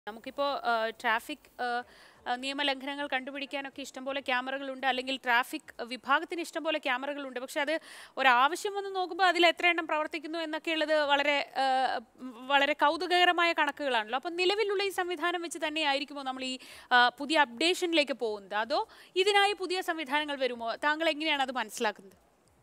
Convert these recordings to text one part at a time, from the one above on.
നമുക്കിപ്പോൾ ട്രാഫിക് നിയമലംഘനങ്ങൾ കണ്ടുപിടിക്കാനൊക്കെ ഇഷ്ടംപോലെ ക്യാമറകളുണ്ട് അല്ലെങ്കിൽ ട്രാഫിക് വിഭാഗത്തിന് ഇഷ്ടംപോലെ ക്യാമറകളുണ്ട് പക്ഷെ അത് ഒരാവശ്യം വന്ന് നോക്കുമ്പോൾ അതിൽ എത്ര എണ്ണം പ്രവർത്തിക്കുന്നു എന്നൊക്കെയുള്ളത് വളരെ ആ, വളരെ കൗതുകകരമായ കണക്കുകളാണല്ലോ അപ്പം നിലവിലുള്ള ഈ സംവിധാനം വെച്ച് തന്നെയായിരിക്കുമോ നമ്മൾ ഈ ആ, പുതിയ അപ്ഡേഷനിലേക്ക് പോകുന്നത് അതോ ഇതിനായി പുതിയ സംവിധാനങ്ങൾ വരുമോ താങ്കൾ എങ്ങനെയാണ് അത് മനസ്സിലാക്കുന്നത്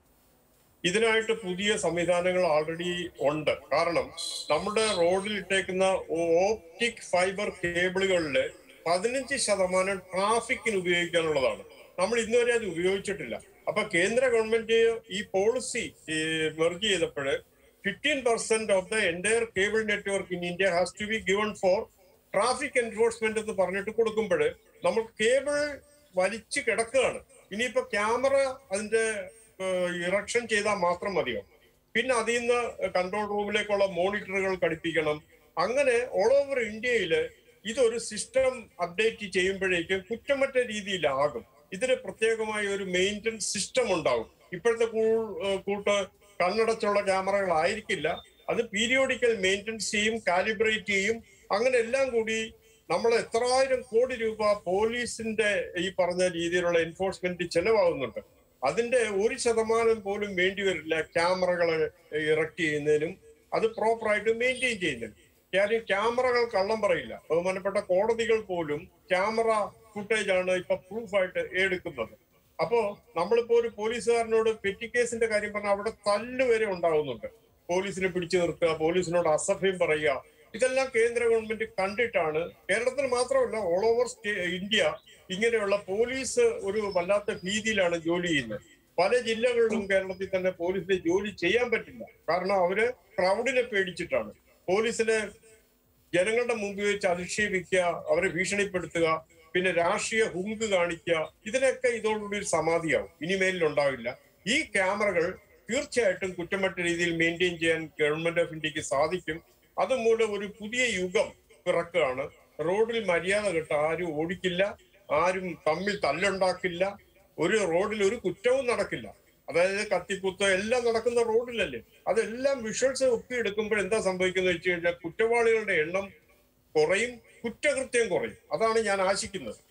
ഇതിനായിട്ട് പുതിയ സംവിധാനങ്ങൾ ഓൾറെഡി ഉണ്ട് കാരണം നമ്മുടെ റോഡിൽ ഇട്ടേക്കുന്ന ഓപ്റ്റിക് ഫൈബർ കേബിളുകളിൽ പതിനഞ്ച് ശതമാനം ട്രാഫിക്കിന് ഉപയോഗിക്കാനുള്ളതാണ് നമ്മൾ ഇന്നുവരെ അത് ഉപയോഗിച്ചിട്ടില്ല അപ്പൊ കേന്ദ്ര ഗവൺമെന്റ് ഈ പോളിസി മെർജ് ചെയ്തപ്പോൾ fifteen percent of the entire cable network in India has to be given for traffic enforcement എന്ന് പറഞ്ഞിട്ട് കൊടുക്കുമ്പോൾ നമ്മൾ കേബിൾ വലിച്ചു കിടക്കുകയാണ് ഇനിയിപ്പോ ക്യാമറ അതിന്റെ ഇറക്ഷൻ ചെയ്താൽ മാത്രം മതിയോ പിന്നെ അതിൽ നിന്ന് കൺട്രോൾ റൂമിലേക്കുള്ള മോണിറ്ററുകൾ ഘടിപ്പിക്കണം അങ്ങനെ ഓൾ ഓവർ ഇന്ത്യയില് ഇതൊരു സിസ്റ്റം അപ്ഡേറ്റ് ചെയ്യുമ്പോഴേക്കും കുറ്റമറ്റ രീതിയിലാകും ഇതിന് പ്രത്യേകമായ ഒരു മെയിൻ്റനൻസ് സിസ്റ്റം ഉണ്ടാവും ഇപ്പോഴത്തെ കൂ- ഏഹ് കൂട്ട് കണ്ണടച്ചുള്ള ക്യാമറകളായിരിക്കില്ല അത് പീരിയോഡിക്കൽ മെയിൻ്റനൻസ് ചെയ്യും കാലിബ്രേറ്റ് ചെയ്യും അങ്ങനെ എല്ലാം കൂടി നമ്മൾ എത്രായിരം കോടി രൂപ പോലീസിന്റെ ഈ പറഞ്ഞ രീതിയിലുള്ള എൻഫോഴ്സ്മെന്റ് ചെലവാകുന്നുണ്ട് അതിന്റെ ഒരു ശതമാനം പോലും വേണ്ടി വരില്ല ക്യാമറകൾ ഇറക്ട് ചെയ്യുന്നതിനും അത് പ്രോപ്പറായിട്ട് മെയിൻറ്റെയിൻ ചെയ്യുന്നതിനും കാര്യം ക്യാമറകൾ കള്ളം പറയില്ല ബഹുമാനപ്പെട്ട കോടതികൾ പോലും ക്യാമറ ഫുട്ടേജ് ആണ് ഇപ്പൊ പ്രൂഫായിട്ട് എടുക്കുന്നത് അപ്പോ നമ്മളിപ്പോ ഒരു പോലീസുകാരനോട് പെറ്റി കേസിന്റെ കാര്യം പറഞ്ഞാൽ അവിടെ തല്ല് വരെ ഉണ്ടാവുന്നുണ്ട് പോലീസിനെ പിടിച്ചു നിർത്തുക പോലീസിനോട് അസഭ്യം പറയുക ഇതെല്ലാം കേന്ദ്ര ഗവൺമെന്റ് കണ്ടിട്ടാണ് കേരളത്തിൽ മാത്രമല്ല ഓൾ ഓവർ ഇന്ത്യ ഇങ്ങനെയുള്ള പോലീസ് ഒരു വല്ലാത്ത ഭീതിയിലാണ് ജോലി ചെയ്യുന്നത് പല ജില്ലകളിലും കേരളത്തിൽ തന്നെ പോലീസിന് ജോലി ചെയ്യാൻ പറ്റില്ല കാരണം അവര് ക്രൗഡിനെ പേടിച്ചിട്ടാണ് പോലീസിനെ ജനങ്ങളുടെ മുമ്പിൽ വെച്ച് അധിക്ഷേപിക്കുക അവരെ ഭീഷണിപ്പെടുത്തുക പിന്നെ രാഷ്ട്രീയ ഹുങ്ക് കാണിക്കുക ഇതിനൊക്കെ ഇതോടുകൂടി ഒരു സമാധിയാവും ഇനിമേലിൽ ഉണ്ടാവില്ല ഈ ക്യാമറകൾ തീർച്ചയായിട്ടും കുറ്റമറ്റ രീതിയിൽ മെയിൻറ്റെയിൻ ചെയ്യാൻ ഗവൺമെന്റ് ഓഫ് ഇന്ത്യക്ക് സാധിക്കും അതുമൂലം ഒരു പുതിയ യുഗം പിറക്കുകയാണ് റോഡിൽ മര്യാദ കെട്ട് ആരും ഓടിക്കില്ല ആരും തമ്മിൽ തല്ലുണ്ടാക്കില്ല ഒരു റോഡിൽ ഒരു കുറ്റവും നടക്കില്ല അതായത് കത്തിക്കുത്ത് എല്ലാം നടക്കുന്ന റോഡിലല്ലേ അതെല്ലാം വിഷ്വൽസ് ഒപ്പിയെടുക്കുമ്പോൾ എന്താ സംഭവിക്കുന്നത് വെച്ച് കഴിഞ്ഞാൽ കുറ്റവാളികളുടെ എണ്ണം കുറയും കുറ്റകൃത്യം കുറയും അതാണ് ഞാൻ ആശിക്കുന്നത്